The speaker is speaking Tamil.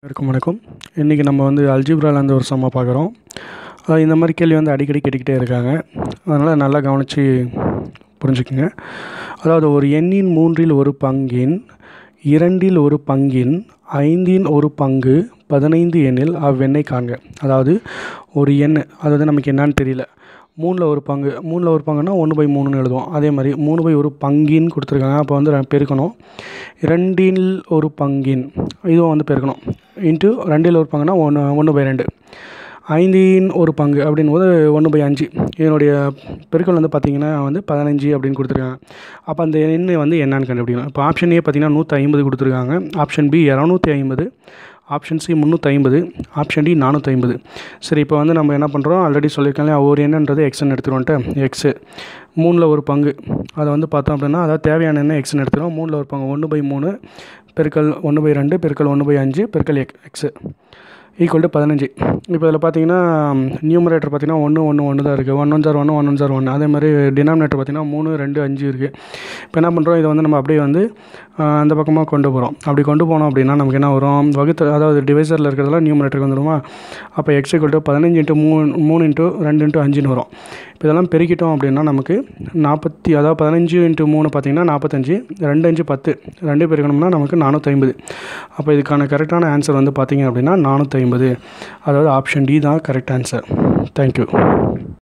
வணக்கம் வணக்கம் இன்றைக்கி நம்ம வந்து அல்ஜிப்ராலேருந்து ஒரு சம்மை பார்க்குறோம் அஹ் இந்த மாதிரி கேள்வி வந்து அடிக்கடி கேட்டுக்கிட்டே இருக்காங்க அதனால் நல்லா கவனித்து புரிஞ்சுக்குங்க அதாவது ஒரு எண்ணின் மூன்றில் ஒரு பங்கின் இரண்டில் ஒரு பங்கின் ஐந்தின் ஒரு பங்கு பதினைந்து எண்ணில் அவ்வெண்ணை காண்க அதாவது ஒரு எண் அதாவது நமக்கு என்னன்னு தெரியல மூணில் ஒரு பங்கு மூணில் ஒரு பங்குனா ஒன்று பை மூணுன்னு எழுதுவோம் அதே மாதிரி மூணு பை ஒரு பங்கின்னு கொடுத்துருக்காங்க அப்போ வந்து ரெ- பெருக்கணும் ரெண்டில் ஒரு பங்கின் இதுவும் வந்து பெருக்கணும் இன்ட்டு ரெண்டில் ஒரு பங்குனா ஒன்று ஒன்று பை ரெண்டு ஐந்தின் ஒரு பங்கு அப்படின் போது ஒன்று பை அஞ்சு இதனுடைய பெருக்கல் வந்து பார்த்திங்கன்னா வந்து பதினஞ்சு அப்படின்னு கொடுத்துருக்காங்க அப்போ அந்த எண் வந்து என்னன்னு கண்டுபிடிக்கணும் இப்போ ஆப்ஷன் ஏ பார்த்தீங்கன்னா நூற்றி ஐம்பது கொடுத்துருக்காங்க ஆப்ஷன் பி இரநூத்தி ஐம்பது ஆப்ஷன் சி முந்நூற்றி ஐம்பது ஆப்ஷன் டி நானூற்றி ஐம்பது சரி இப்போ வந்து நம்ம என்ன பண்ணுறோம் ஆல்ரெடி சொல்லியிருக்கோம் இல்லையா ஒரு எண்ணுன்றது எக்ஸ்ன்னு எடுத்துருவோன்ட்டு எக்ஸு மூணில் ஒரு பங்கு அதை வந்து பார்த்தோம் அப்படின்னா அதாவது தேவையான எண்ணெய் எக்ஸ்ன்னு எடுத்துருவோம் மூணில் ஒரு பங்கு ஒன்று பை மூணு பெருக்கல் ஒன்று பை ரெண்டு பெருக்கல் ஒன்று பை அஞ்சு பெருக்கல் எக் எக்ஸு ஈக்குவல் டு பதினஞ்சு இப்போ இதில் பார்த்தீங்கன்னா நியூமரேட்டர் பார்த்தீங்கன்னா ஒன்று ஒன்று ஒன்று தான் இருக்குது ஒன் ஒன் சார் ஒன்று ஒன் ஒன் சார் ஒன்று அதே மாதிரி டினாமினேட்டர் பார்த்தீங்கன்னா மூணு ரெண்டு அஞ்சு இருக்குது இப்போ என்ன பண்ணுறோம் இதை வந்து நம்ம அப்படியே வந்து ஆஹ், அந்த பக்கமாக கொண்டு போகிறோம் அப்படி கொண்டு போனோம் அப்படின்னா நமக்கு என்ன வரும் வகுத்து அதாவது டிவைசரில் இருக்கிறதெல்லாம் நியூமரேட்டருக்கு வந்துடுமா அப்போ எக்ஸ் ஈக்குவல் டு பதினஞ்சு இன்ட்டு மூணு மூணு இன்ட்டு ரெண்டு இன்ட்டு அஞ்சுன்னு வரும் இப்போ இதெல்லாம் பெருக்கிட்டோம் அப்படின்னா நமக்கு நாற்பத்தி அதாவது பதினஞ்சு இன்ட்டு மூணு பார்த்தீங்கன்னா நாற்பத்தஞ்சு ரெண்டு அஞ்சு பத்து ரெண்டு பெருக்கணும்னா நமக்கு நானூற்றி ஐம்பது அப்போ இதுக்கான கரெக்டான ஆன்சர் வந்து பார்த்தீங்க அப்படின்னா நானூற்றி ஐம்பது அதாவது ஆப்ஷன் டி தான் கரெக்ட் ஆன்சர் தேங்க்யூ